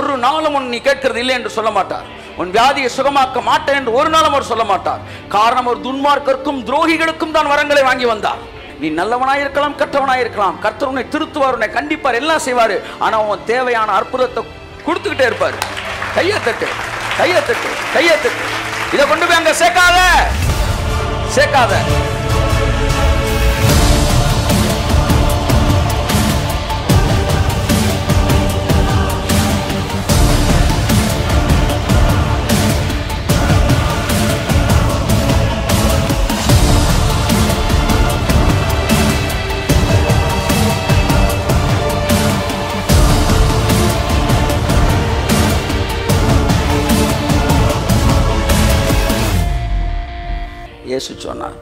ஒரு நாளும் உன் நீ கேட்கிறது இல்லை என்று சொல்ல மாட்டார் உன் வியாதியை சுகமாக்க மாட்டேன் என்று ஒரு நாளும் அவர் சொல்ல மாட்டார் காரணம் ஒரு துன்மார்க்கருக்கும் துரோகிகளுக்கும் தான் வரங்களை வாங்கி வந்தார் நீ நல்லவனாய் இருக்கலாம் கற்றவனாய் இருக்கலாம் கர்த்தர் உன்னை திருத்துவார் உன்னை கண்டிப்பார் எல்லாம் செய்வாரு ஆனா உன் தேவையான அற்புதத்தை கொடுத்துக்கிட்டே இருப்பாரு கையை தட்டு கையை தட்டு கையை தட்டு இதை கொண்டு போய் அங்க சேர்க்காத சேர்க்காத இயேசு சொன்னார்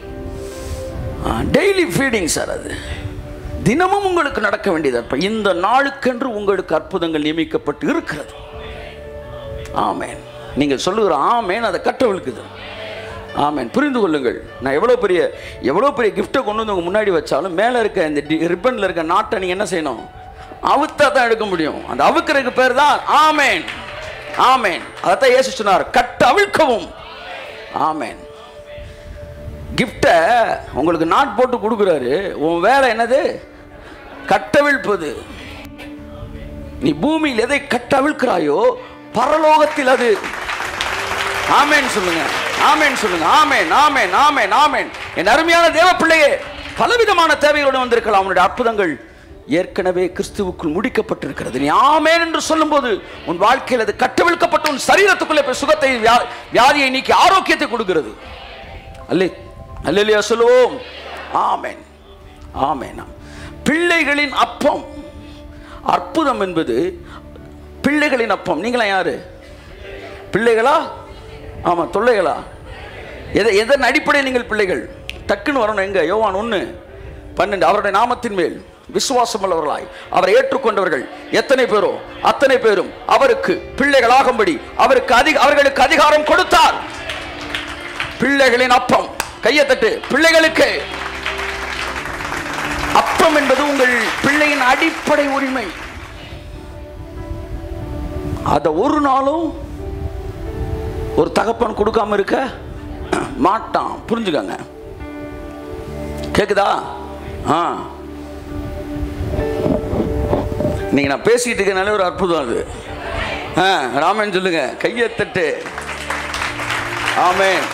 டெய்லி ஃபீடிங் சார் அது தினமும் உங்களுக்கு நடக்க வேண்டியது அப்ப இந்த நாளுக்கென்று உங்களுக்கு அற்புதங்கள் நியமிக்கப்பட்டு இருக்கிறது ஆமேன் நீங்கள் சொல்லுகிற ஆமேன் அதை கட்டவிழ்க்குது ஆமேன் புரிந்து கொள்ளுங்கள் நான் எவ்வளோ பெரிய எவ்வளோ பெரிய கிஃப்ட்டை கொண்டு வந்து உங்க முன்னாடி வச்சாலும் மேலே இருக்க இந்த ரிப்பனில் இருக்க நாட்டை நீங்கள் என்ன செய்யணும் அவுத்தா தான் எடுக்க முடியும் அந்த அவுக்கிறதுக்கு பேர் தான் ஆமேன் ஆமேன் அதைத்தான் இயேசு சொன்னார் கட்ட அவிழ்க்கவும் ஆமேன் கிஃப்டை உங்களுக்கு நாட் போட்டு கொடுக்குறாரு உன் வேலை என்னது கட்டவிழ்ப்பது நீ பூமியில் எதை கட்டவிழ்க்கிறாயோ பரலோகத்தில் அது ஆமேன் சொல்லுங்க ஆமேன் சொல்லுங்க ஆமேன் ஆமேன் ஆமேன் ஆமேன் என் அருமையான தேவ பிள்ளையே பலவிதமான தேவைகளுடன் வந்திருக்கலாம் அவனுடைய அற்புதங்கள் ஏற்கனவே கிறிஸ்துவுக்குள் முடிக்கப்பட்டிருக்கிறது நீ ஆமேன் என்று சொல்லும்போது உன் வாழ்க்கையில் அது கட்டவிழ்க்கப்பட்டு உன் சரீரத்துக்குள்ளே போய் சுகத்தை வியா- வியாதியை நீக்கி ஆரோக்கியத்தை கொடுக்கிறது அல்லே அல்லேலியா சொல்லுவோம் ஆமென் ஆமென் பிள்ளைகளின் அப்பம் அற்புதம் என்பது பிள்ளைகளின் அப்பம் நீங்களா யாரு பிள்ளைகளா ஆமா தொல்லைகளா எதை எதன் அடிப்படையில் நீங்கள் பிள்ளைகள் டக்குன்னு வரணும் எங்க யோவான் ஒன்று பன்னெண்டு அவருடைய நாமத்தின் மேல் விசுவாசம் உள்ளவர்களாய் அவரை ஏற்றுக்கொண்டவர்கள் எத்தனை பேரோ அத்தனை பேரும் அவருக்கு பிள்ளைகளாகும்படி அவருக்கு அதிக அவர்களுக்கு அதிகாரம் கொடுத்தார் பிள்ளைகளின் அப்பம் கையை தட்டு பிள்ளைகளுக்கு அப்பம் என்பது உங்கள் பிள்ளையின் அடிப்படை உரிமை அத ஒரு நாளும் ஒரு தகப்பன் கொடுக்காம இருக்க மாட்டான் புரிஞ்சுக்கங்க கேக்குதா ஆ நீங்க நான் பேசிட்டு இருக்கனால ஒரு அற்புதம் அது ஆ ராமன் சொல்லுங்க கையை தட்டு ஆமென்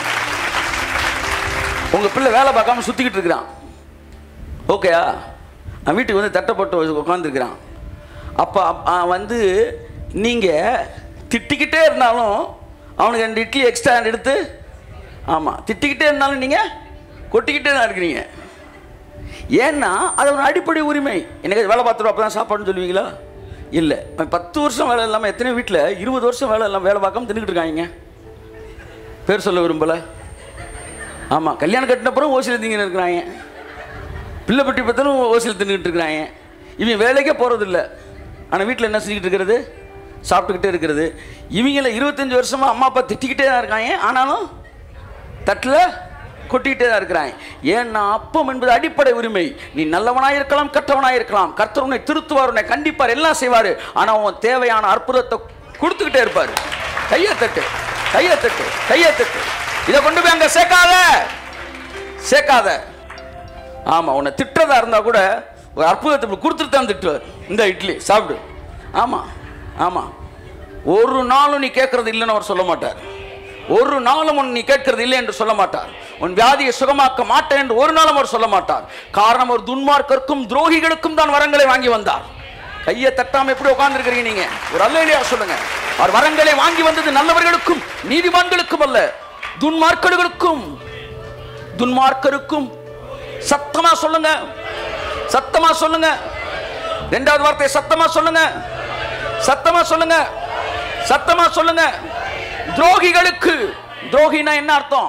உங்க பிள்ளை வேலை பார்க்காம சுத்திக்கிட்டு இருக்கிறான் ஓகேயா நான் வீட்டுக்கு வந்து தட்டப்பட்டு உட்காந்துருக்கிறான் அப்போ அப்- ஆ, வந்து நீங்கள் திட்டிக்கிட்டே இருந்தாலும் அவனுக்கு ரெண்டு இட்லி எக்ஸ்ட்ரா எடுத்து ஆமாம் திட்டிக்கிட்டே இருந்தாலும் நீங்கள் கொட்டிக்கிட்டே தான் இருக்கிறீங்க ஏன்னா அது ஒரு அடிப்படை உரிமை எனக்கு வேலை பார்த்துருவோம் அப்போ தான் சாப்பாடுன்னு சொல்லுவீங்களா இல்லை அவன் பத்து வருஷம் வேலை இல்லாமல் எத்தனை வீட்டில் இருபது வருஷம் வேலை இல்லாமல் வேலை பார்க்காம தின்னுக்கிட்டு இருக்காங்க பேர் சொல்ல விரும்பலை ஆமாம் கல்யாணம் கட்டின அப்புறம் ஓசியில் திங்கின்னு இருக்கிறாங்க பிள்ளை பட்டி பத்தனும் ஓசியில் தின்னுக்கிட்டு இருக்கிறாங்க இவன் வேலைக்கே போகிறதில்ல ஆனால் வீட்டில் என்ன செஞ்சுக்கிட்டு இருக்கிறது சாப்பிட்டுக்கிட்டே இருக்கிறது இவங்கள இருபத்தஞ்சி வருஷமாக அம்மா அப்பா திட்டிக்கிட்டே தான் இருக்காங்க ஆனாலும் தட்டில் கொட்டிக்கிட்டே தான் இருக்கிறாங்க ஏன்னா அப்பம் என்பது அடிப்படை உரிமை நீ நல்லவனாக இருக்கலாம் கற்றவனாக இருக்கலாம் கர்த்தர் உன்னை திருத்துவார் உன்னை கண்டிப்பார் எல்லாம் செய்வார் ஆனால் உன் தேவையான அற்புதத்தை கொடுத்துக்கிட்டே இருப்பார் கையை தட்டு கையை தட்டு கையை தட்டு இதை கொண்டு போய் அங்கே சேர்க்காத சேர்க்காத ஆமாம் உன்னை திட்டுறதா இருந்தால் கூட ஒரு அற்புதத்தை இப்படி கொடுத்துட்டு தான் திட்டுவார் இந்த இட்லி சாப்பிடு ஆமாம் ஆமாம் ஒரு நாளும் நீ கேட்கறது இல்லைன்னு அவர் சொல்ல மாட்டார் ஒரு நாளும் உன் நீ கேட்கறது இல்லை என்று சொல்ல மாட்டார் உன் வியாதியை சுகமாக்க மாட்டேன் என்று ஒரு நாளும் அவர் சொல்ல மாட்டார் காரணம் ஒரு துன்மார்க்கருக்கும் துரோகிகளுக்கும் தான் வரங்களை வாங்கி வந்தார் கையை தட்டாம எப்படி உட்கார்ந்துருக்கிறீங்க நீங்க ஒரு அல்லையா சொல்லுங்க அவர் வரங்களை வாங்கி வந்தது நல்லவர்களுக்கும் நீதிமான்களுக்கும் அல்ல துன்மார்க்கர்களுக்கும் துன்மார்க்கருக்கும் சத்தமா சொல்லுங்க சத்தமா சொல்லுங்க ரெண்டாவது வார்த்தை சத்தமா சொல்லுங்க சத்தமா சொல்லுங்க சத்தமா சொல்லுங்க துரோகிகளுக்கு துரோகினா என்ன அர்த்தம்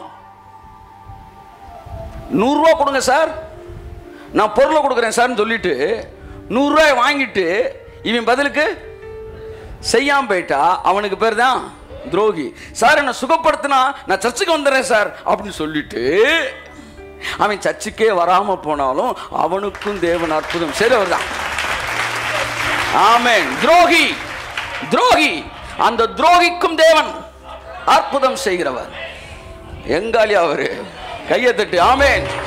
நூறுரூவா கொடுங்க சார் நான் பொருளை கொடுக்குறேன் சார்னு சொல்லிட்டு நூறுரூவாய் வாங்கிட்டு இவன் பதிலுக்கு செய்யாம போயிட்டா அவனுக்கு பேர் தான் துரோகி சார் என்னை சுகப்படுத்தினா நான் சர்ச்சுக்கு வந்துடுறேன் சார் அப்படின்னு சொல்லிட்டு அவன் சர்ச்சுக்கே வராம போனாலும் அவனுக்கும் தேவன் அற்புதம் செய்தவர் தான் ஆமென் துரோகி துரோகி அந்த துரோகிக்கும் தேவன் அற்புதம் செய்கிறவர் எங்காலி அவரு கையை தட்டி ஆமென்